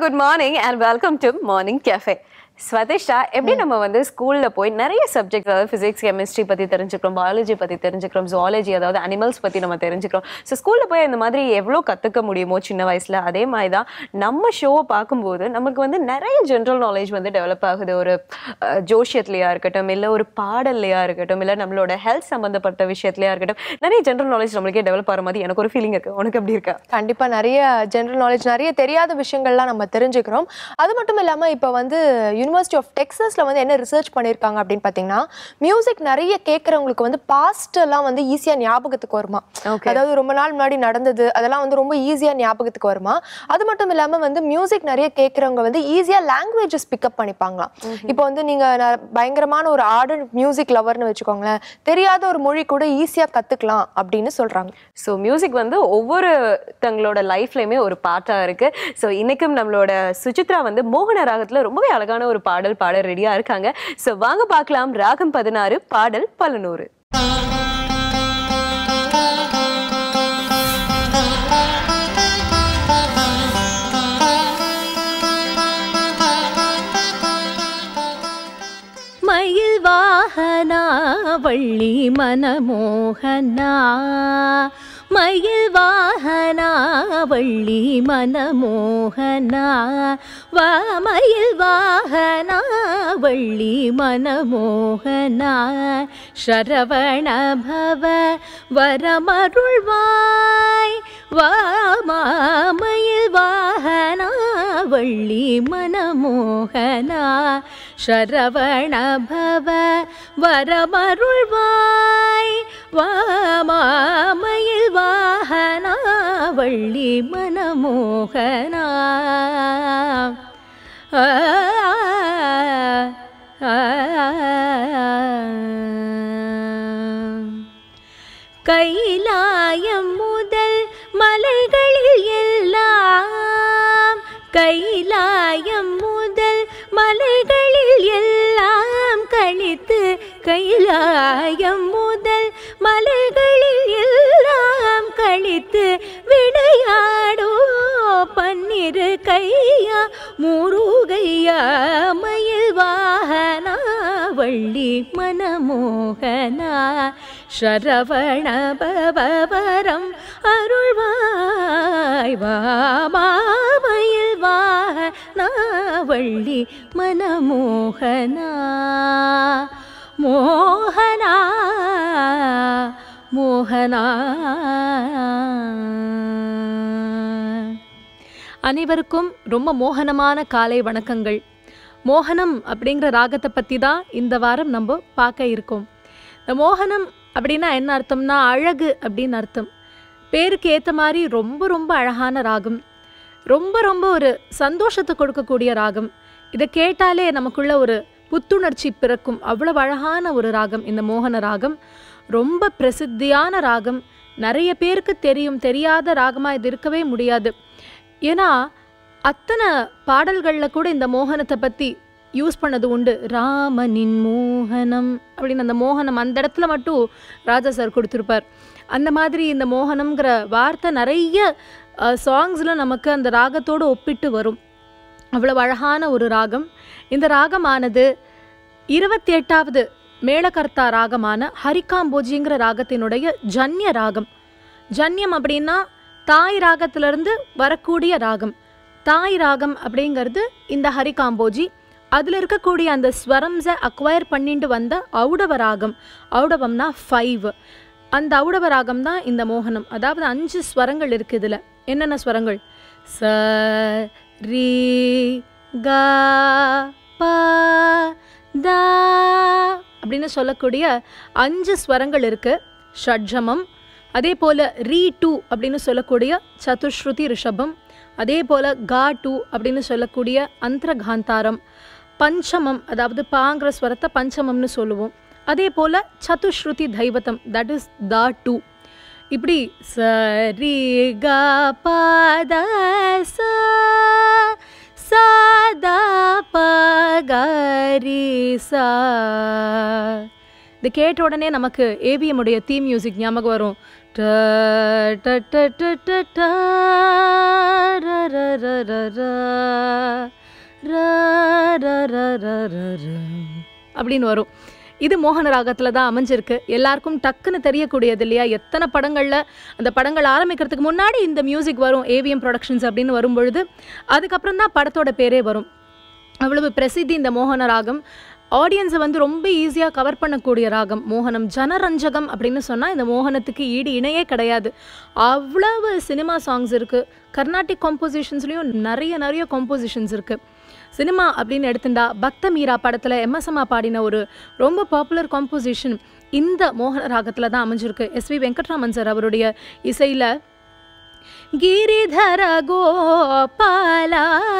Good morning and welcome to morning cafe Swathisha எப்படி நம்ம வந்து ஸ்கூல்ல போய் நிறைய சப்ஜெக்ட் அதாவது பிசிக்ஸ் கெமிஸ்ட்ரி பத்தி தெரிஞ்சுக்கிறோம் பயாலஜி பத்தி தெரிஞ்சுக்கிறோம் ஜுவாலஜி அதாவது அனிமல்ஸ் பத்தி நம்ம தெரிஞ்சுக்கிறோம் ஸோ ஸ்கூல்ல போய் இந்த மாதிரி எவ்வளோ கத்துக்க முடியுமோ சின்ன வயசுல அதே மாதிரி தான் நம்ம ஷோவை பார்க்கும்போது நமக்கு வந்து நிறைய ஜென்ரல் நாலேஜ் வந்து டெவலப் ஆகுது ஒரு அஹ், ஜோஷியத்துலயா இருக்கட்டும் இல்லை ஒரு பாடல்லையா இருக்கட்டும் இல்லை நம்மளோட ஹெல்த் சம்பந்தப்பட்ட விஷயத்துலயா இருக்கட்டும் நிறைய ஜென்ரல் நாலேஜ் நம்மளுக்கே டெவலப் ஆகிற மாதிரி எனக்கு ஒரு ஃபீலிங் இருக்கு உனக்கு எப்படி இருக்கா கண்டிப்பா நிறைய ஜென்ரல் நாலேஜ் நிறைய தெரியாத விஷயங்கள்லாம் நம்ம தெரிஞ்சுக்கிறோம் அது மட்டும் இல்லாம இப்போ வந்து யூனிவர்சிட்டி ஆஃப் டெக்ஸஸ்ல வந்து என்ன ரிசர்ச் பண்ணியிருக்காங்க அப்படின்னு பார்த்தீங்கன்னா மியூசிக் நிறைய கேட்குறவங்களுக்கு வந்து பாஸ்ட் எல்லாம் வந்து ஈஸியா ஞாபகத்துக்கு வருமா Okay. அதாவது ரொம்ப நாள் முன்னாடி நடந்தது அதெல்லாம் வந்து ரொம்ப ஈஸியா ஞாபகத்துக்கு வருமா அது மட்டும் இல்லாம வந்து மியூசிக் நிறைய கேட்குறவங்க வந்து ஈஸியா லாங்குவேஜஸ் பிக்கப் பண்ணிப்பாங்களாம் இப்போ வந்து நீங்க ந- பயங்கரமான ஒரு ஆர்டர் மியூசிக் லவர்னு வச்சுக்கோங்களேன் தெரியாத ஒரு மொழி கூட ஈஸியா கத்துக்கலாம் அப்படின்னு சொல்றாங்க ஸோ மியூசிக் வந்து ஒவ்வொரு தங்களோட லைஃப்லையுமே ஒரு பாட்டாக இருக்கு ஸோ இன்னைக்கும் நம்மளோட சுசித்ரா வந்து மோகன ராகத்தில் ரொம்பவே அழகான ஒரு பாடல் பாட ரெடியாக இருக்காங்க ஸோ வாங்க பார்க்கலாம் ராகம் பதினாறு பாடல் பலநூறு மயில் வாகனா வள்ளி மனமோகனா மயில் வாகனா வள்ளி மனமோகனா வா மயில் வாகனா வள்ளி மனமோகனா சரவண பவ வரமருள்வாய் வா மாமயில் வாகனா வள்ளி மனமோகனா சரவண பவ வரமருள்வாய் வாமாமயில் வாகனா வள்ளி மனமோகனா ஆ, ஆ, கைலாயம் முதல் மலைகளில் எல்லாம் கைலாயம் முதல் மலைகளில் எல்லாம் கழித்து கைலாயம் முதல் மலைகளில் எல்லாம் கழித்து விளையாடோ பன்னிரு கையா முருகையா மயில் வாகனா வள்ளி மனமோகனா சரவண பவரம் அருள்வாய் வாமாமயில் வாகனா வள்ளி மனமோகனா மோகனா மோகனா அனைவருக்கும் ரொம்ப மோகனமான காலை வணக்கங்கள் மோகனம் அப்படிங்கிற ராகத்தை பற்றி தான் இந்த வாரம் நம்ம பார்க்க இருக்கோம் இந்த மோகனம் அப்படின்னா என்ன அர்த்தம்னா அழகு அப்படின்னு அர்த்தம் பேருக்கு ஏற்ற மாதிரி ரொம்ப ரொம்ப அழகான ராகம் ரொம்ப ரொம்ப ஒரு சந்தோஷத்தை கொடுக்கக்கூடிய ராகம் இதை கேட்டாலே நமக்குள்ள ஒரு புத்துணர்ச்சி பிறக்கும் அவ்வளவு அழகான ஒரு ராகம் இந்த மோகன ராகம் ரொம்ப பிரசித்தியான ராகம் நிறைய பேருக்கு தெரியும் தெரியாத ராகமாக இது இருக்கவே முடியாது ஏன்னா அத்தனை பாடல்களில் கூட இந்த மோகனத்தை பற்றி யூஸ் பண்ணது உண்டு ராமனின் மோகனம் அப்படின்னு அந்த மோகனம் அந்த இடத்துல மட்டும் ராஜா சார் கொடுத்துருப்பார் அந்த மாதிரி இந்த மோகனம்ங்கிற வார்த்தை நிறைய சாங்ஸில் நமக்கு அந்த ராகத்தோடு ஒப்பிட்டு வரும் அவ்வளவு அழகான ஒரு ராகம் இந்த ராகமானது இருபத்தி எட்டாவது மேளகர்த்தா ராகமான ஹரிகாம்போஜிங்கிற ராகத்தினுடைய ஜன்ய ராகம் ஜன்யம் அப்படின்னா தாய் ராகத்திலிருந்து வரக்கூடிய ராகம் தாய் ராகம் அப்படிங்கிறது இந்த ஹரிகாம்போஜி அதில் இருக்கக்கூடிய அந்த ஸ்வரம்ஸை அக்வயர் பண்ணிட்டு வந்த ஔடவ ராகம் ஔடவம்னா ஃபைவ் அந்த ஔடவ ராகம் தான் இந்த மோகனம் அதாவது அஞ்சு ஸ்வரங்கள் இருக்கு இதில் என்னென்ன ஸ்வரங்கள் ச ரி க ப த அப்படின்னு சொல்லக்கூடிய அஞ்சு ஸ்வரங்கள் இருக்கு ஷட்ஜமம் அதே போல் ரீ டூ அப்படின்னு சொல்லக்கூடிய சதுஸ்ருதி ரிஷபம் அதே போல் கா டூ அப்படின்னு சொல்லக்கூடிய அந்தரகாந்தாரம் பஞ்சமம் அதாவது பாங்கிற ஸ்வரத்தை பஞ்சமம்னு சொல்லுவோம் அதே போல் சதுஸ்ருதி தைவதம் தட் இஸ் தா டூ இப்படி சரி க பத ச சதா பகரி சா இது கேட்ட உடனே நமக்கு ஏவிஎம் உடைய தீம் மியூசிக் ஞாபகம் வரும் ட, ட, ட, ட, ட, ட, ர, ர, ர, ர, ர, ர, ர, ர, ர, ர, ர. அப்படின்னு வரும் இது மோகன ராகத்தில் தான் அமைஞ்சிருக்கு எல்லாருக்கும் டக்குன்னு தெரியக்கூடியது இல்லையா எத்தனை படங்களில் அந்த படங்கள் ஆரம்பிக்கிறதுக்கு முன்னாடி இந்த மியூசிக் வரும் ஏவிஎம் ப்ரொடக்ஷன்ஸ் அப்படின்னு வரும்பொழுது அதுக்கப்புறம் தான் படத்தோட பேரே வரும் அவ்வளவு பிரசித்தி இந்த மோகன ராகம் ஆடியன்ஸை வந்து ரொம்ப ஈஸியாக கவர் பண்ணக்கூடிய ராகம் மோகனம் ஜனரஞ்சகம் அப்படின்னு சொன்னால் இந்த மோகனத்துக்கு ஈடு இணையே கிடையாது அவ்வளவு சினிமா சாங்ஸ் இருக்குது கர்நாடிக் காம்போசிஷன்ஸ்லேயும் நிறைய நிறைய காம்போசிஷன்ஸ் இருக்குது சினிமா அப்படின்னு எடுத்துட்டா பக்த மீரா படத்தில் எம்எஸ்எம்மா பாடின ஒரு ரொம்ப பாப்புலர் காம்போசிஷன் இந்த மோகன ராகத்தில் தான் அமைஞ்சிருக்கு எஸ்வி வெங்கட்ராமன் சார் அவருடைய இசையில் ಗಿರಿಧರ ಗೋಪಾಲ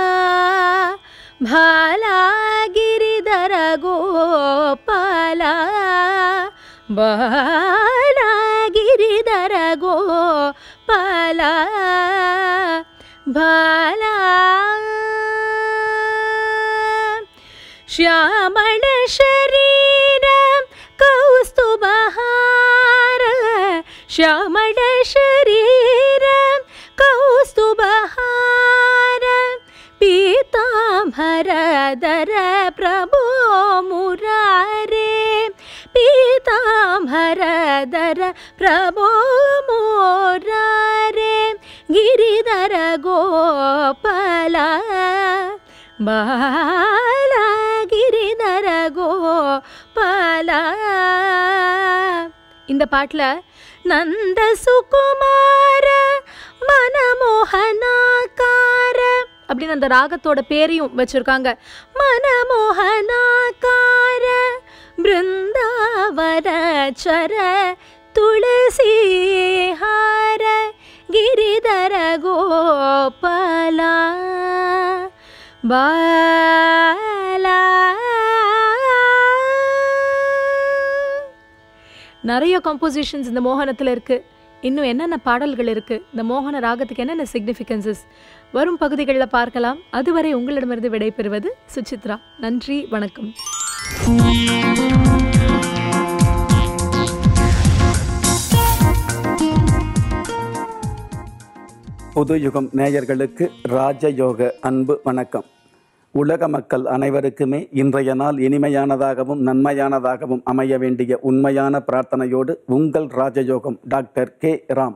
ಭಾಲ ಗಿರಿಧರ ಗೋಪಾಲ ಬಾಲ ಗಿರಿಧರ ಗೋಪಾಲ ಬಾಲ ಶ್ಯಾಮಳ ಶರೀರ ಕೌಸ್ತುಭಹಾರ ಶ್ಯಾಮಳ ಶರೀರ ಕೌಸ್ತುಭಹಾರ ಪೀತಾಂಬರದರ ಪ್ರಭೋ ಮುರಾರೇ ಪೀತಾಂಬರದರ ಪ್ರಭೋ ಮುರಾರೇ ಗಿರಿಧರ ಗೋಪಾಲ ಬಾಲ ಗಿರಿಧರ ಗೋಪಾಲ இந்த பாட்டில் நந்த சுகுமார மனமோகனாக்கார அப்படின்னு அந்த ராகத்தோட பேரையும் வச்சிருக்காங்க மனமோகனாக்கார பிருந்தாவனச்சர துளசி ஹார ಗಿರಿಧರ ಗೋಪಾಲ ಬಾಲ நிறைய காம்போசிஷன்ஸ் இந்த மோகனத்தில் இருக்குது இன்னும் என்னென்ன பாடல்கள் இருக்குது இந்த மோகன ராகத்துக்கு என்னென்ன சிக்னிஃபிகன்சஸ் வரும் பகுதிகளில் பார்க்கலாம் அதுவரை உங்களிடமிருந்து விடைபெறுவது சுசித்ரா நன்றி வணக்கம் புது யுகம் நேயர்களுக்கு ராஜயோக அன்பு வணக்கம் உலக மக்கள் அனைவருக்குமே இன்றைய நாள் இனிமையானதாகவும் நன்மையானதாகவும் அமைய வேண்டிய உண்மையான பிரார்த்தனையோடு உங்கள் ராஜயோகம் டாக்டர் கே ராம்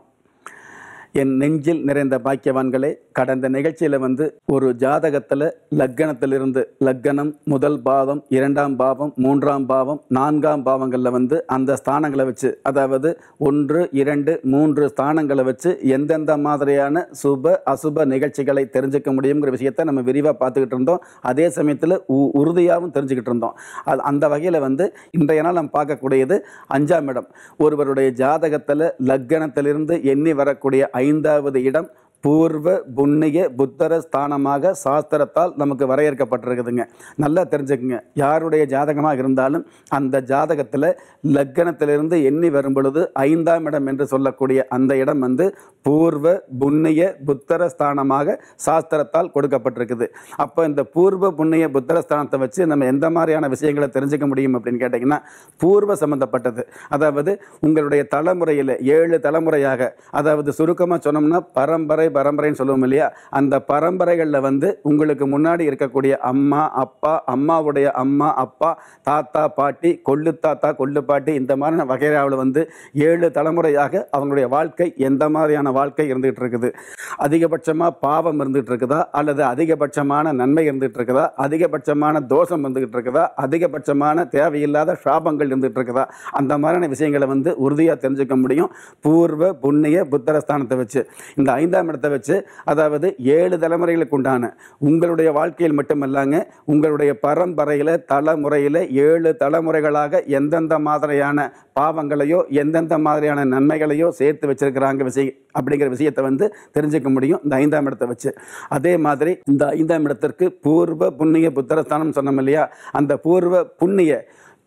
என் நெஞ்சில் நிறைந்த பாக்கியவான்களே கடந்த நிகழ்ச்சியில் வந்து ஒரு ஜாதகத்தில் லக்கணத்திலிருந்து லக்கணம் முதல் பாவம் இரண்டாம் பாவம் மூன்றாம் பாவம் நான்காம் பாவங்களில் வந்து அந்த ஸ்தானங்களை வச்சு அதாவது ஒன்று இரண்டு மூன்று ஸ்தானங்களை வச்சு எந்தெந்த மாதிரியான சுப அசுப நிகழ்ச்சிகளை தெரிஞ்சுக்க முடியுங்கிற விஷயத்தை நம்ம விரிவாக பார்த்துக்கிட்டு இருந்தோம் அதே சமயத்தில் உ உறுதியாகவும் தெரிஞ்சுக்கிட்டு இருந்தோம் அது அந்த வகையில் வந்து இன்றைய நாள் நம்ம பார்க்கக்கூடியது அஞ்சாம் இடம் ஒருவருடைய ஜாதகத்தில் லக்கணத்திலிருந்து எண்ணி வரக்கூடிய ஐந்தாவது இடம் பூர்வ புண்ணிய புத்தர ஸ்தானமாக சாஸ்திரத்தால் நமக்கு வரையறுக்கப்பட்டிருக்குதுங்க நல்லா தெரிஞ்சுக்குங்க யாருடைய ஜாதகமாக இருந்தாலும் அந்த ஜாதகத்தில் லக்கணத்திலிருந்து எண்ணி வரும் பொழுது ஐந்தாம் இடம் என்று சொல்லக்கூடிய அந்த இடம் வந்து பூர்வ புண்ணிய புத்தர ஸ்தானமாக சாஸ்திரத்தால் கொடுக்கப்பட்டிருக்குது அப்போ இந்த பூர்வ புண்ணிய புத்தர ஸ்தானத்தை வச்சு நம்ம எந்த மாதிரியான விஷயங்களை தெரிஞ்சுக்க முடியும் அப்படின்னு கேட்டிங்கன்னா பூர்வ சம்பந்தப்பட்டது அதாவது உங்களுடைய தலைமுறையில் ஏழு தலைமுறையாக அதாவது சுருக்கமாக சொன்னோம்னா பரம்பரை பரம்பரைன்னு சொல்லுவோம் இல்லையா அந்த பரம்பரைகளில் வந்து உங்களுக்கு முன்னாடி இருக்கக்கூடிய அம்மா அப்பா அம்மாவுடைய அம்மா அப்பா தாத்தா பாட்டி கொள்ளு தாத்தா கொள்ளு பாட்டி இந்த மாதிரியான வகைராவில் வந்து ஏழு தலைமுறையாக அவங்களுடைய வாழ்க்கை எந்த மாதிரியான வாழ்க்கை இருந்துகிட்டு இருக்குது அதிகபட்சமாக பாவம் இருந்துகிட்டு இருக்குதா அல்லது அதிகபட்சமான நன்மை இருந்துகிட்டு இருக்குதா அதிகபட்சமான தோஷம் இருந்துகிட்டு இருக்குதா அதிகபட்சமான தேவையில்லாத சாபங்கள் இருந்துகிட்டு இருக்குதா அந்த மாதிரியான விஷயங்களை வந்து உறுதியாக தெரிஞ்சுக்க முடியும் பூர்வ புண்ணிய புத்தரஸ்தானத்தை வச்சு இந்த ஐந்தாம் இடத்தை வச்சு அதாவது ஏழு தலைமுறைகளுக்கு உண்டான உங்களுடைய வாழ்க்கையில் மட்டுமல்லாங்க உங்களுடைய பரம்பரையில் தலைமுறையில் ஏழு தலைமுறைகளாக எந்தெந்த மாதிரியான பாவங்களையோ எந்தெந்த மாதிரியான நன்மைகளையோ சேர்த்து வச்சிருக்கிறாங்க விஷயம் அப்படிங்கிற விஷயத்தை வந்து தெரிஞ்சுக்க முடியும் இந்த ஐந்தாம் இடத்தை வச்சு அதே மாதிரி இந்த ஐந்தாம் இடத்திற்கு பூர்வ புண்ணிய புத்திரஸ்தானம் சொன்னோம் இல்லையா அந்த பூர்வ புண்ணிய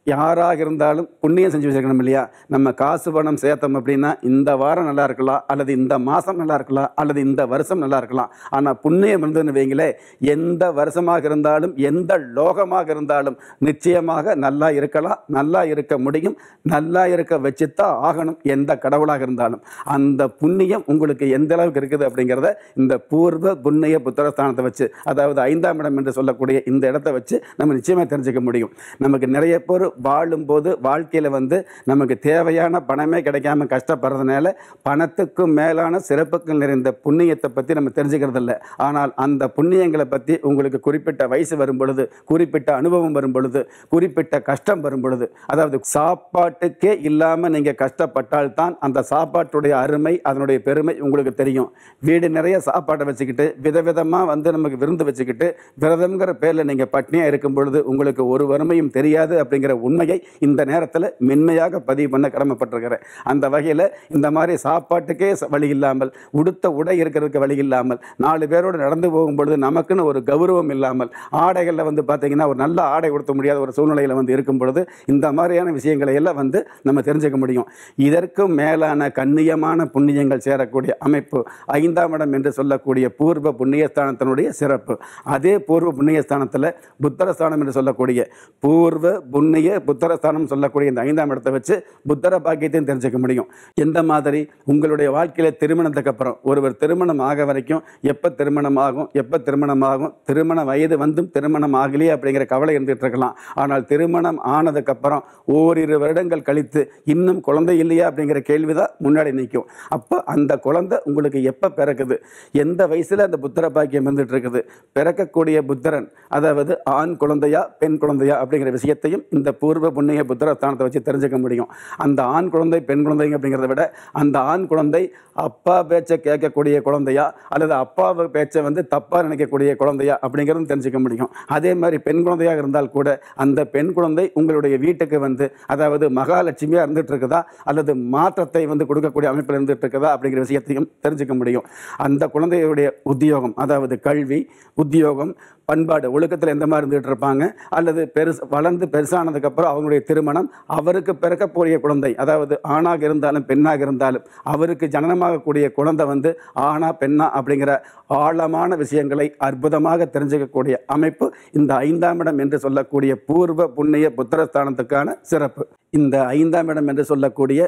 யாராக இருந்தாலும் புண்ணியம் செஞ்சு வச்சிருக்கணும் இல்லையா நம்ம காசு பணம் சேர்த்தோம் அப்படின்னா இந்த வாரம் நல்லா இருக்கலாம் அல்லது இந்த மாதம் நல்லா இருக்கலாம் அல்லது இந்த வருஷம் நல்லா இருக்கலாம் ஆனால் புண்ணியம் இருந்ததுன்னு வைங்களே எந்த வருஷமாக இருந்தாலும் எந்த லோகமாக இருந்தாலும் நிச்சயமாக நல்லா இருக்கலாம் நல்லா இருக்க முடியும் நல்லா இருக்க வச்சுத்தான் ஆகணும் எந்த கடவுளாக இருந்தாலும் அந்த புண்ணியம் உங்களுக்கு எந்த அளவுக்கு இருக்குது அப்படிங்கிறத இந்த பூர்வ புண்ணிய புத்திரஸ்தானத்தை வச்சு அதாவது ஐந்தாம் இடம் என்று சொல்லக்கூடிய இந்த இடத்த வச்சு நம்ம நிச்சயமாக தெரிஞ்சுக்க முடியும் நமக்கு நிறைய பேர் வாழும்போது வாழ்க்கையில் வந்து நமக்கு தேவையான பணமே கிடைக்காம கஷ்டப்படுறதுனால பணத்துக்கும் மேலான சிறப்புகள் நிறைந்த புண்ணியத்தை பற்றி நம்ம தெரிஞ்சுக்கிறது இல்லை ஆனால் அந்த புண்ணியங்களை பற்றி உங்களுக்கு குறிப்பிட்ட வயசு வரும் பொழுது குறிப்பிட்ட அனுபவம் வரும் பொழுது குறிப்பிட்ட கஷ்டம் வரும் பொழுது அதாவது சாப்பாட்டுக்கே இல்லாமல் நீங்கள் கஷ்டப்பட்டால் தான் அந்த சாப்பாட்டுடைய அருமை அதனுடைய பெருமை உங்களுக்கு தெரியும் வீடு நிறைய சாப்பாட்டை வச்சுக்கிட்டு விதவிதமாக வந்து நமக்கு விருந்து வச்சுக்கிட்டு விரதம்ங்கிற பேரில் நீங்கள் பட்னியாக இருக்கும் பொழுது உங்களுக்கு ஒரு வறுமையும் தெரியாது அப்படிங்கிற உண்மையை இந்த நேரத்தில் மென்மையாக பதிவு பண்ண கடமைப்பட்டிருக்கிறேன் அந்த வகையில் இந்த மாதிரி சாப்பாட்டுக்கே ச- வழி இல்லாமல் உடுத்த உடை இருக்கிறதுக்கு வழி இல்லாமல் நாலு பேரோடு நடந்து போகும் பொழுது நமக்குன்னு ஒரு கௌரவம் இல்லாமல் ஆடைகளில் வந்து பார்த்தீங்கன்னா ஒரு நல்ல ஆடை உடுத்த முடியாத ஒரு சூழ்நிலையில் வந்து இருக்கும் பொழுது இந்த மாதிரியான விஷயங்களை எல்லாம் வந்து நம்ம தெரிஞ்சுக்க முடியும் இதற்கும் மேலான கண்ணியமான புண்ணியங்கள் சேரக்கூடிய அமைப்பு ஐந்தாம் இடம் என்று சொல்லக்கூடிய பூர்வ புண்ணியஸ்தானத்தினுடைய சிறப்பு அதே பூர்வ புண்ணியஸ்தானத்தில் புத்தரஸ்தானம் என்று சொல்லக்கூடிய பூர்வ புண்ணிய புத்தரஸ்தானம் சொல்லக்கூடிய இந்த ஐந்தாம் இடத்தை வச்சு புத்தர பாக்கியத்தையும் தெரிஞ்சுக்க முடியும் எந்த மாதிரி உங்களுடைய வாழ்க்கையில் திருமணத்துக்கு அப்புறம் ஒருவர் திருமணம் ஆக வரைக்கும் எப்போ திருமணம் ஆகும் எப்போ திருமணம் ஆகும் திருமண வயது வந்தும் திருமணம் ஆகலையே அப்படிங்கிற கவலை இருந்துகிட்டு இருக்கலாம் ஆனால் திருமணம் ஆனதுக்கப்புறம் ஓரிரு வருடங்கள் கழித்து இன்னும் குழந்தை இல்லையா அப்படிங்கிற கேள்வி தான் முன்னாடி நிற்கும் அப்போ அந்த குழந்தை உங்களுக்கு எப்போ பிறக்குது எந்த வயசில் அந்த புத்திர பாக்கியம் வந்துட்டு இருக்குது பிறக்கக்கூடிய புத்திரன் அதாவது ஆண் குழந்தையா பெண் குழந்தையா அப்படிங்கிற விஷயத்தையும் இந்த பூர்வ புண்ணிய புத்திர ஸ்தானத்தை வச்சு தெரிஞ்சுக்க முடியும் அந்த ஆண் குழந்தை பெண் குழந்தைங்க அப்படிங்கிறத விட அந்த ஆண் குழந்தை அப்பா பேச்சை கேட்கக்கூடிய குழந்தையா அல்லது அப்பாவை பேச்சை வந்து தப்பாக நினைக்கக்கூடிய குழந்தையா அப்படிங்கிறதும் தெரிஞ்சுக்க முடியும் அதே மாதிரி பெண் குழந்தையாக இருந்தால் கூட அந்த பெண் குழந்தை உங்களுடைய வீட்டுக்கு வந்து அதாவது மகாலட்சுமியாக இருந்துட்டு இருக்குதா அல்லது மாற்றத்தை வந்து கொடுக்கக்கூடிய அமைப்பில் இருந்துட்டு இருக்குதா அப்படிங்கிற விஷயத்தையும் தெரிஞ்சுக்க முடியும் அந்த குழந்தையுடைய உத்தியோகம் அதாவது கல்வி உத்தியோகம் பண்பாடு ஒழுக்கத்தில் எந்த மாதிரி இருந்துகிட்டு இருப்பாங்க அல்லது பெருசு வளர்ந்து பெருசானதுக்கப்புறம் அவங்களுடைய திருமணம் அவருக்கு பிறக்கக்கூடிய குழந்தை அதாவது ஆணாக இருந்தாலும் பெண்ணாக இருந்தாலும் அவருக்கு ஜனனமாகக்கூடிய குழந்தை வந்து ஆணா பெண்ணா அப்படிங்கிற ஆழமான விஷயங்களை அற்புதமாக தெரிஞ்சுக்கக்கூடிய அமைப்பு இந்த ஐந்தாம் இடம் என்று சொல்லக்கூடிய பூர்வ புண்ணிய புத்திரஸ்தானத்துக்கான சிறப்பு இந்த ஐந்தாம் இடம் என்று சொல்லக்கூடிய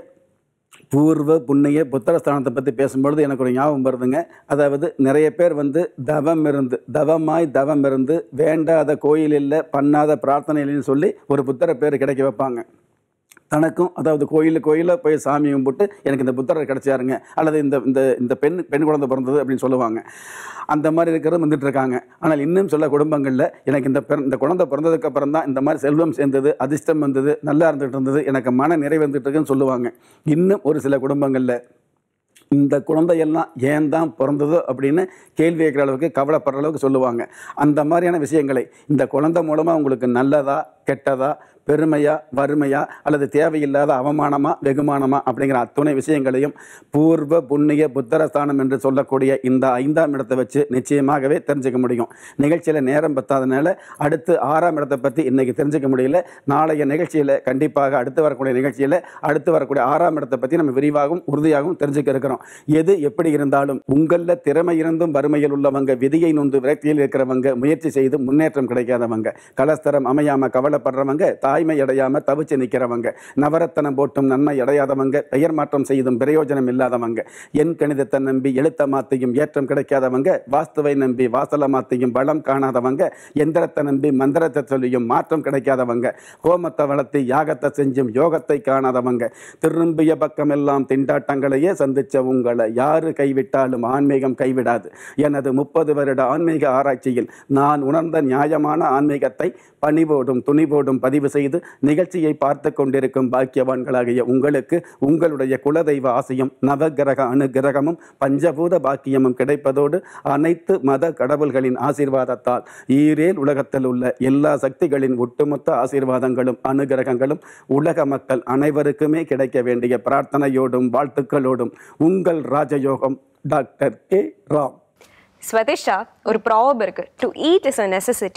பூர்வ புண்ணிய புத்திரஸ்தானத்தை பற்றி பேசும்பொழுது எனக்கு ஒரு ஞாபகம் வருதுங்க அதாவது நிறைய பேர் வந்து தவம் இருந்து தவமாய் தவம் இருந்து வேண்டாத கோயில் இல்லை பண்ணாத பிரார்த்தனை இல்லைன்னு சொல்லி ஒரு புத்தர பேர் கிடைக்க வைப்பாங்க தனக்கும் அதாவது கோயில் கோயிலில் போய் சாமி கும்பிட்டு எனக்கு இந்த புத்தர் கிடைச்சாருங்க அல்லது இந்த இந்த இந்த பெண் பெண் குழந்தை பிறந்தது அப்படின்னு சொல்லுவாங்க அந்த மாதிரி இருக்கிறது வந்துட்டு இருக்காங்க ஆனால் இன்னும் சில குடும்பங்களில் எனக்கு இந்த பிற- இந்த குழந்தை பிறந்ததுக்கு அப்புறம் தான் இந்த மாதிரி செல்வம் சேர்ந்தது அதிர்ஷ்டம் வந்தது நல்லா இருந்துட்டு இருந்தது எனக்கு மன நிறைவு வந்துட்டு இருக்குன்னு சொல்லுவாங்க இன்னும் ஒரு சில குடும்பங்களில் இந்த குழந்தையெல்லாம் ஏன் தான் பிறந்ததோ அப்படின்னு கேள்வி கேட்குற அளவுக்கு கவலைப்படுற அளவுக்கு சொல்லுவாங்க அந்த மாதிரியான விஷயங்களை இந்த குழந்தை மூலமாக உங்களுக்கு நல்லதா கெட்டதா பெருமையா வறுமையா அல்லது தேவையில்லாத அவமானமா வெகுமானமா அப்படிங்கிற அத்துணை விஷயங்களையும் பூர்வ புண்ணிய புத்தரஸ்தானம் என்று சொல்லக்கூடிய இந்த ஐந்தாம் இடத்தை வச்சு நிச்சயமாகவே தெரிஞ்சுக்க முடியும் நிகழ்ச்சியில் நேரம் பத்தாதனால அடுத்து ஆறாம் இடத்தை பற்றி இன்னைக்கு தெரிஞ்சுக்க முடியல நாளைய நிகழ்ச்சியில் கண்டிப்பாக அடுத்து வரக்கூடிய நிகழ்ச்சியில் அடுத்து வரக்கூடிய ஆறாம் இடத்தை பற்றி நம்ம விரிவாகவும் உறுதியாகவும் தெரிஞ்சுக்க இருக்கிறோம் எது எப்படி இருந்தாலும் உங்களில் திறமை இருந்தும் வறுமையில் உள்ளவங்க விதியை நொந்து விரக்தியில் இருக்கிறவங்க முயற்சி செய்து முன்னேற்றம் கிடைக்காதவங்க கலஸ்தரம் அமையாம கவலைப்படுறவங்க தாய்மை அடையாம தவிச்சு நிற்கிறவங்க நவரத்தனம் போட்டும் நன்மை அடையாதவங்க பெயர் மாற்றம் செய்தும் பிரயோஜனம் இல்லாதவங்க என் கணிதத்தை நம்பி எழுத்த மாத்தையும் ஏற்றம் கிடைக்காதவங்க வாஸ்துவை நம்பி வாசல மாத்தையும் பலம் காணாதவங்க எந்திரத்தை நம்பி மந்திரத்தை சொல்லியும் மாற்றம் கிடைக்காதவங்க ஹோமத்தை வளர்த்து யாகத்தை செஞ்சும் யோகத்தை காணாதவங்க திரும்பிய பக்கமெல்லாம் திண்டாட்டங்களையே சந்திச்ச உங்களை யாரு கைவிட்டாலும் ஆன்மீகம் கைவிடாது எனது முப்பது வருட ஆன்மீக ஆராய்ச்சியில் நான் உணர்ந்த நியாயமான ஆன்மீகத்தை பணிவோடும் துணிவோடும் பதிவு செய்து நிகழ்ச்சியை பார்த்து கொண்டிருக்கும் பாக்கியவான்களாகிய உங்களுக்கு உங்களுடைய குலதெய்வ ஆசையும் நவகிரக அனுகிரகமும் பஞ்சபூத பாக்கியமும் கிடைப்பதோடு அனைத்து மத கடவுள்களின் ஆசீர்வாதத்தால் ஈரேல் உலகத்தில் உள்ள எல்லா சக்திகளின் ஒட்டுமொத்த ஆசீர்வாதங்களும் அனுகிரகங்களும் உலக மக்கள் அனைவருக்குமே கிடைக்க வேண்டிய பிரார்த்தனையோடும் வாழ்த்துக்களோடும் உங்கள் ராஜயோகம் டாக்டர் கே ராம் ஸ்வதிஷா ஒரு ப்ராப் இருக்கு to eat is a necessity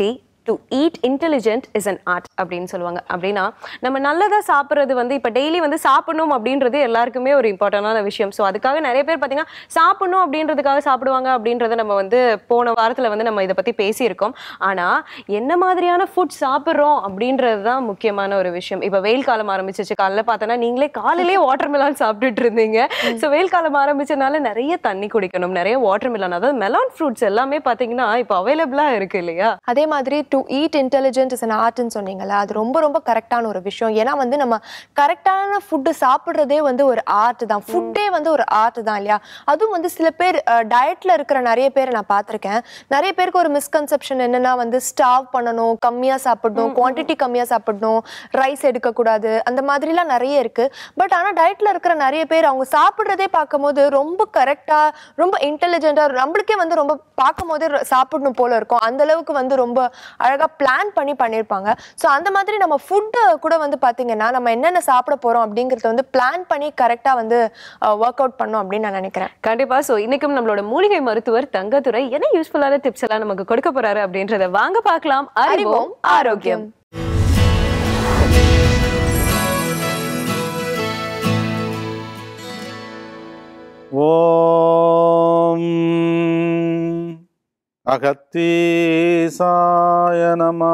to eat intelligent is an art அப்படின்னு சொல்லுவாங்க அப்படின்னா நம்ம நல்லதா சாப்பிட்றது வந்து இப்போ டெய்லி வந்து சாப்பிடணும் அப்படின்றது எல்லாருக்குமே ஒரு இம்பார்ட்டண்டான விஷயம் ஸோ அதுக்காக நிறைய பேர் பார்த்தீங்கன்னா சாப்பிடணும் அப்படின்றதுக்காக சாப்பிடுவாங்க அப்படின்றத நம்ம வந்து போன வாரத்தில் வந்து நம்ம இதை பற்றி பேசியிருக்கோம் ஆனால் என்ன மாதிரியான ஃபுட் சாப்பிட்றோம் அப்படின்றது தான் முக்கியமான ஒரு விஷயம் இப்போ வெயில் காலம் ஆரம்பிச்சிச்சு காலைல பார்த்தோன்னா நீங்களே காலையிலே வாட்டர் மெலான் சாப்பிட்டுட்டு இருந்தீங்க ஸோ வெயில் காலம் ஆரம்பிச்சனால நிறைய தண்ணி குடிக்கணும் நிறைய வாட்டர் மெலான் அதாவது மெலான் ஃப்ரூட்ஸ் எல்லாமே பார்த்தீங்கன்னா இப்போ அவைலபிளாக இருக்கு இல்லையா அதே மாதிரி to eat intelligent is an ஆர்ட்னு சொன்னீங்கல்ல அது ரொம்ப ரொம்ப கரெக்டான ஒரு விஷயம் ஏன்னா வந்து நம்ம கரெக்டான ஃபுட்டு சாப்பிட்றதே வந்து ஒரு ஆர்ட் தான் ஃபுட்டே வந்து ஒரு ஆர்ட் தான் இல்லையா அதுவும் வந்து சில பேர் டயட்ல இருக்கிற நிறைய பேரை நான் பார்த்துருக்கேன் நிறைய பேருக்கு ஒரு மிஸ்கன்செப்ஷன் என்னன்னா வந்து ஸ்டாவ் பண்ணணும் கம்மியா சாப்பிடணும் குவான்டிட்டி கம்மியா சாப்பிடணும் ரைஸ் எடுக்கக்கூடாது அந்த மாதிரிலாம் நிறைய இருக்கு பட் ஆனால் டயட்ல இருக்கிற நிறைய பேர் அவங்க சாப்பிட்றதே பார்க்கும்போது ரொம்ப கரெக்டா ரொம்ப இன்டெலிஜென்ட்டா நம்மளுக்கே வந்து ரொம்ப பார்க்கும் போதே சாப்பிடணும் போல இருக்கும் அந்த அளவுக்கு வந்து ரொம்ப அழகா பிளான் பண்ணி பண்ணியிருப்பாங்க ஸோ அந்த மாதிரி நம்ம ஃபுட்டு கூட வந்து பார்த்தீங்கன்னா நம்ம என்னென்ன சாப்பிட போறோம் அப்படிங்கறத வந்து பிளான் பண்ணி கரெக்டாக வந்து ஒர்க் அவுட் பண்ணோம் அப்படின்னு நான் நினைக்கிறேன் கண்டிப்பா சோ இன்னைக்கும் நம்மளோட மூலிகை மருத்துவர் தங்கத்துறை என்ன யூஸ்ஃபுல்லான டிப்ஸ் எல்லாம் நமக்கு கொடுக்க போறாரு அப்படின்றத வாங்க பார்க்கலாம் அறிவோம் ஆரோக்கியம் ஓம் அகத்தீசாய நம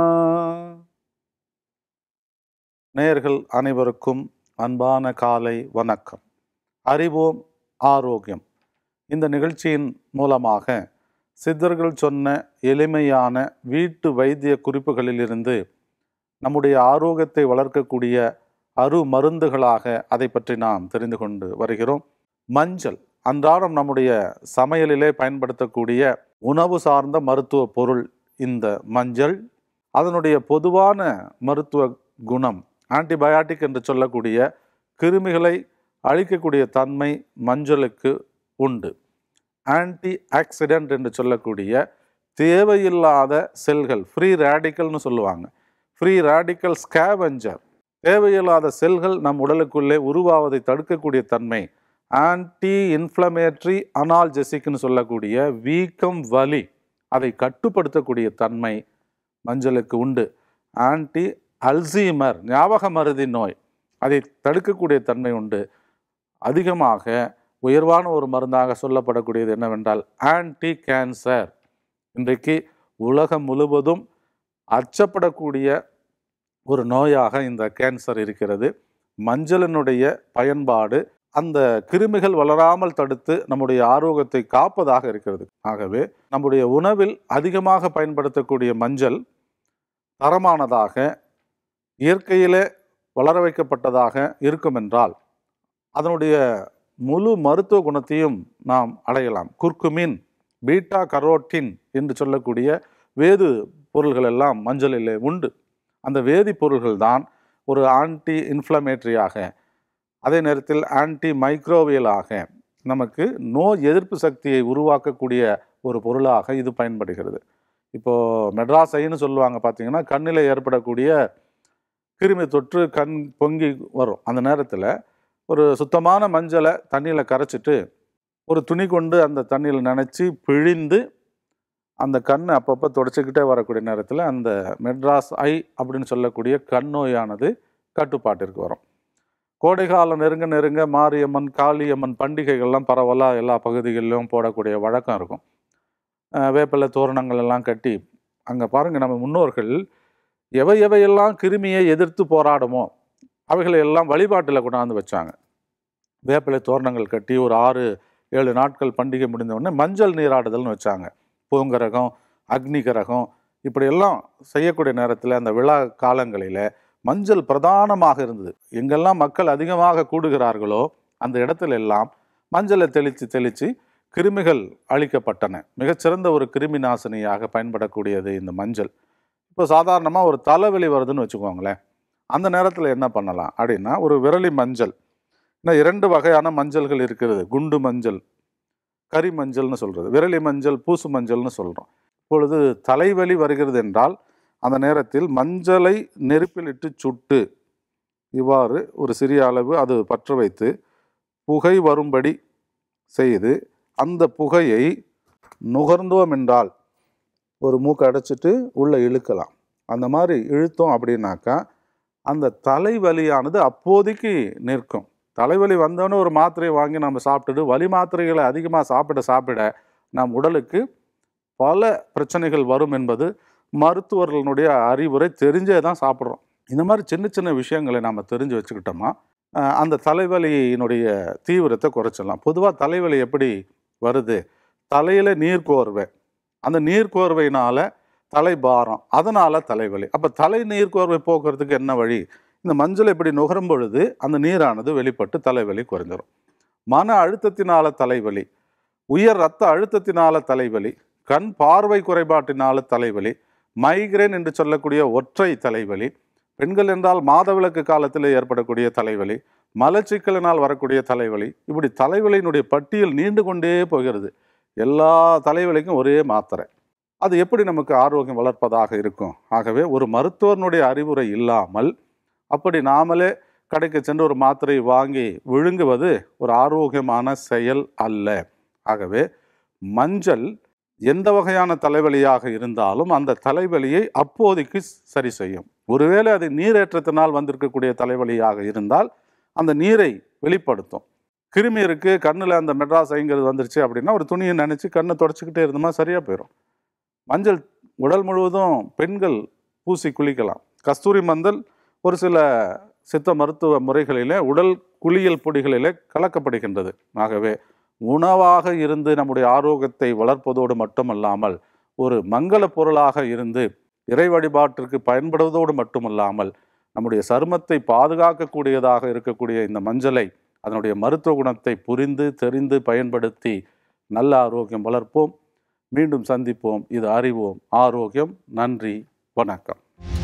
நேயர்கள் அனைவருக்கும் அன்பான காலை வணக்கம் அறிவோம் ஆரோக்கியம் இந்த நிகழ்ச்சியின் மூலமாக சித்தர்கள் சொன்ன எளிமையான வீட்டு வைத்திய குறிப்புகளிலிருந்து நம்முடைய ஆரோக்கியத்தை வளர்க்கக்கூடிய அரு மருந்துகளாக அதை பற்றி நாம் தெரிந்து கொண்டு வருகிறோம் மஞ்சள் அன்றாடம் நம்முடைய சமையலிலே பயன்படுத்தக்கூடிய உணவு சார்ந்த மருத்துவ பொருள் இந்த மஞ்சள் அதனுடைய பொதுவான மருத்துவ குணம் ஆன்டிபயாட்டிக் என்று சொல்லக்கூடிய கிருமிகளை அழிக்கக்கூடிய தன்மை மஞ்சளுக்கு உண்டு ஆன்டி ஆக்சிடென்ட் என்று சொல்லக்கூடிய தேவையில்லாத செல்கள் ஃப்ரீ ரேடிக்கல்னு சொல்லுவாங்க ஃப்ரீ ரேடிக்கல் ஸ்கேவெஞ்சர் தேவையில்லாத செல்கள் நம் உடலுக்குள்ளே உருவாவதை தடுக்கக்கூடிய தன்மை ஆன்டி இன்ஃப்ளமேட்ரி அனால்ஜெசிக்னு சொல்லக்கூடிய வீக்கம் வலி அதை கட்டுப்படுத்தக்கூடிய தன்மை மஞ்சளுக்கு உண்டு ஆன்டி அல்சீமர் ஞாபக மருதி நோய் அதை தடுக்கக்கூடிய தன்மை உண்டு அதிகமாக உயர்வான ஒரு மருந்தாக சொல்லப்படக்கூடியது என்னவென்றால் ஆன்டி கேன்சர் இன்றைக்கு உலகம் முழுவதும் அச்சப்படக்கூடிய ஒரு நோயாக இந்த கேன்சர் இருக்கிறது மஞ்சளினுடைய பயன்பாடு அந்த கிருமிகள் வளராமல் தடுத்து நம்முடைய ஆரோக்கியத்தை காப்பதாக இருக்கிறது ஆகவே நம்முடைய உணவில் அதிகமாக பயன்படுத்தக்கூடிய மஞ்சள் தரமானதாக இயற்கையிலே வளர வைக்கப்பட்டதாக இருக்கும் என்றால் அதனுடைய முழு மருத்துவ குணத்தையும் நாம் அடையலாம் குர்குமின் பீட்டா கரோட்டின் என்று சொல்லக்கூடிய வேது பொருள்கள் எல்லாம் மஞ்சளிலே உண்டு அந்த வேதிப்பொருள்கள் தான் ஒரு ஆன்டி இன்ஃப்ளமேட்டரியாக அதே நேரத்தில் ஆன்டி மைக்ரோவியலாக நமக்கு நோய் எதிர்ப்பு சக்தியை உருவாக்கக்கூடிய ஒரு பொருளாக இது பயன்படுகிறது இப்போது மெட்ராஸைன்னு சொல்லுவாங்க பார்த்தீங்கன்னா கண்ணில் ஏற்படக்கூடிய கிருமி தொற்று கண் பொங்கி வரும் அந்த நேரத்தில் ஒரு சுத்தமான மஞ்சளை தண்ணியில் கரைச்சிட்டு ஒரு துணி கொண்டு அந்த தண்ணியில் நனைச்சி பிழிந்து அந்த கண் அப்பப்போ தொடச்சிக்கிட்டே வரக்கூடிய நேரத்தில் அந்த மெட்ராஸ் ஐ அப்படின்னு சொல்லக்கூடிய கண் நோயானது கட்டுப்பாட்டிற்கு வரும் கோடைக்காலம் நெருங்க நெருங்க மாரியம்மன் காளியம்மன் பண்டிகைகள்லாம் பரவலாக எல்லா பகுதிகளிலும் போடக்கூடிய வழக்கம் இருக்கும் அஹ் வேப்பிலை தோரணங்கள் எல்லாம் கட்டி அங்கே பாருங்கள் நம்ம முன்னோர்கள் எவை எவையெல்லாம் கிருமியை எதிர்த்து போராடுமோ அவைகளை எல்லாம் வழிபாட்டில் கொண்டாந்து வச்சாங்க வேப்பிலை தோரணங்கள் கட்டி ஒரு ஆறு ஏழு நாட்கள் பண்டிகை முடிந்த உடனே மஞ்சள் நீராடுதல்னு வச்சாங்க பூங்கரகம் அக்னிகரகம் இப்படியெல்லாம் செய்யக்கூடிய நேரத்தில் அந்த விழா காலங்களில் மஞ்சள் பிரதானமாக இருந்தது எங்கெல்லாம் மக்கள் அதிகமாக கூடுகிறார்களோ அந்த இடத்துல எல்லாம் மஞ்சளை தெளித்து தெளித்து கிருமிகள் அழிக்கப்பட்டன மிகச்சிறந்த ஒரு கிருமி நாசினியாக பயன்படக்கூடியது இந்த மஞ்சள் இப்போ சாதாரணமாக ஒரு தலைவலி வருதுன்னு வச்சுக்கோங்களேன் அந்த நேரத்தில் என்ன பண்ணலாம் அப்படின்னா ஒரு விரலி மஞ்சள் இன்னும் இரண்டு வகையான மஞ்சள்கள் இருக்கிறது குண்டு மஞ்சள் கரி மஞ்சள்னு சொல்கிறது விரலி மஞ்சள் பூசு மஞ்சள்னு சொல்கிறோம் இப்பொழுது தலைவலி வருகிறது என்றால் அந்த நேரத்தில் மஞ்சளை நெருப்பில் இட்டு சுட்டு இவ்வாறு ஒரு சிறிய அளவு அது பற்ற வைத்து புகை வரும்படி செய்து அந்த புகையை நுகர்ந்தோம் என்றால் ஒரு மூக்கை அடைச்சிட்டு உள்ளே இழுக்கலாம் அந்த மாதிரி இழுத்தோம் அப்படின்னாக்கா அந்த தலைவலியானது அப்போதைக்கு நிற்கும் தலைவலி வந்தோடனே ஒரு மாத்திரையை வாங்கி நம்ம சாப்பிட்டுட்டு வலி மாத்திரைகளை அதிகமாக சாப்பிட சாப்பிட நம் உடலுக்கு பல பிரச்சனைகள் வரும் என்பது மருத்துவர்களுடைய அறிவுரை தெரிஞ்சே தான் சாப்பிட்றோம் இந்த மாதிரி சின்ன சின்ன விஷயங்களை நம்ம தெரிஞ்சு வச்சுக்கிட்டோமா அஹ், அந்த தலைவலியினுடைய தீவிரத்தை குறைச்சிடலாம் பொதுவாக தலைவலி எப்படி வருது தலையில் நீர்க்கோர்வை அந்த நீர்க்கோர்வையினால தலைபாரம் அதனால தலைவலி அப்போ தலை நீர்க்கோர்வை போக்குறதுக்கு என்ன வழி இந்த மஞ்சள் இப்படி நுகரும் பொழுது அந்த நீரானது வெளிப்பட்டு தலைவலி குறைஞ்சிரும் மன அழுத்தத்தினால தலைவலி உயர் ரத்த அழுத்தத்தினால தலைவலி கண் பார்வை குறைபாட்டினால தலைவலி மைக்ரேன் என்று சொல்லக்கூடிய ஒற்றை தலைவலி பெண்கள் என்றால் மாதவிலக்கு காலத்தில் ஏற்படக்கூடிய தலைவலி மலச்சிக்கலினால் வரக்கூடிய தலைவலி இப்படி தலைவலியினுடைய பட்டியல் நீண்டு கொண்டே போகிறது எல்லா தலைவலிக்கும் ஒரே மாத்திரை அது எப்படி நமக்கு ஆரோக்கியம் வளர்ப்பதாக இருக்கும் ஆகவே ஒரு மருத்துவனுடைய அறிவுரை இல்லாமல் அப்படி நாமளே கடைக்கு சென்று ஒரு மாத்திரை வாங்கி விழுங்குவது ஒரு ஆரோக்கியமான செயல் அல்ல ஆகவே மஞ்சள் எந்த வகையான தலைவலியாக இருந்தாலும் அந்த தலைவலியை அப்போதைக்கு சரி செய்யும் ஒருவேளை அது நீரேற்றத்தினால் வந்திருக்கக்கூடிய தலைவலியாக இருந்தால் அந்த நீரை வெளிப்படுத்தும் கிருமி இருக்கு கண்ணில் அந்த மெட்ராஸ் ஐங்கிறது வந்துருச்சு அப்படின்னா ஒரு துணியை நினச்சி கண்ணை தொடச்சிக்கிட்டே இருந்தோமா சரியாக போயிடும் மஞ்சள் உடல் முழுவதும் பெண்கள் பூசி குளிக்கலாம் கஸ்தூரி மஞ்சள் ஒரு சில சித்த மருத்துவ முறைகளிலே உடல் குளியல் பொடிகளிலே கலக்கப்படுகின்றது ஆகவே உணவாக இருந்து நம்முடைய ஆரோக்கியத்தை வளர்ப்பதோடு மட்டுமல்லாமல் ஒரு மங்கள பொருளாக இருந்து இறை வழிபாட்டிற்கு பயன்படுவதோடு மட்டுமல்லாமல் நம்முடைய சருமத்தை பாதுகாக்கக்கூடியதாக இருக்கக்கூடிய இந்த மஞ்சளை அதனுடைய மருத்துவ குணத்தை புரிந்து தெரிந்து பயன்படுத்தி நல்ல ஆரோக்கியம் வளர்ப்போம் மீண்டும் சந்திப்போம் இது அறிவோம் ஆரோக்கியம் நன்றி வணக்கம்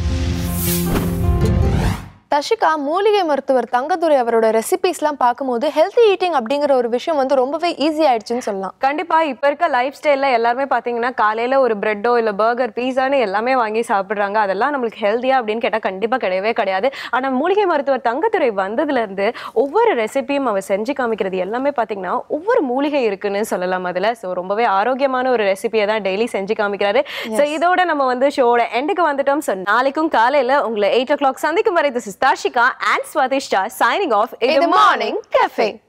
தஷிகா மூலிகை மருத்துவர் தங்கதுரை அவரோட ரெசிபிஸ்லாம் பார்க்கும்போது ஹெல்த்தி ஈட்டிங் அப்படிங்கிற ஒரு விஷயம் வந்து ரொம்பவே ஈஸி ஆயிடுச்சுன்னு சொல்லலாம் கண்டிப்பா இப்ப இருக்க லைஃப் ஸ்டைல்ல எல்லாருமே பாத்தீங்கன்னா காலையில ஒரு பிரெட்டோ இல்ல பர்கர் பீஸான்னு எல்லாமே வாங்கி சாப்பிடுறாங்க அதெல்லாம் நம்மளுக்கு ஹெல்தியா அப்படின்னு கேட்டா கண்டிப்பா கிடையவே கிடையாது ஆனா மூலிகை மருத்துவர் தங்கத்துறை வந்ததுல இருந்து ஒவ்வொரு ரெசிபியும் அவர் செஞ்சு காமிக்கிறது எல்லாமே பாத்தீங்கன்னா ஒவ்வொரு மூலிகை இருக்குன்னு சொல்லலாம் அதுல சோ ரொம்பவே ஆரோக்கியமான ஒரு ரெசிபியை தான் டெய்லி செஞ்சு காமிக்கிறாரு சோ இதோட நம்ம வந்து ஷோட எண்டுக்கு வந்துட்டோம் சோ நாளைக்கும் காலையில உங்களை எயிட் ஓ கிளாக் சந்திக்கும் வரை this is Dashika and Swathishta signing off இது மார்னிங் கஃபே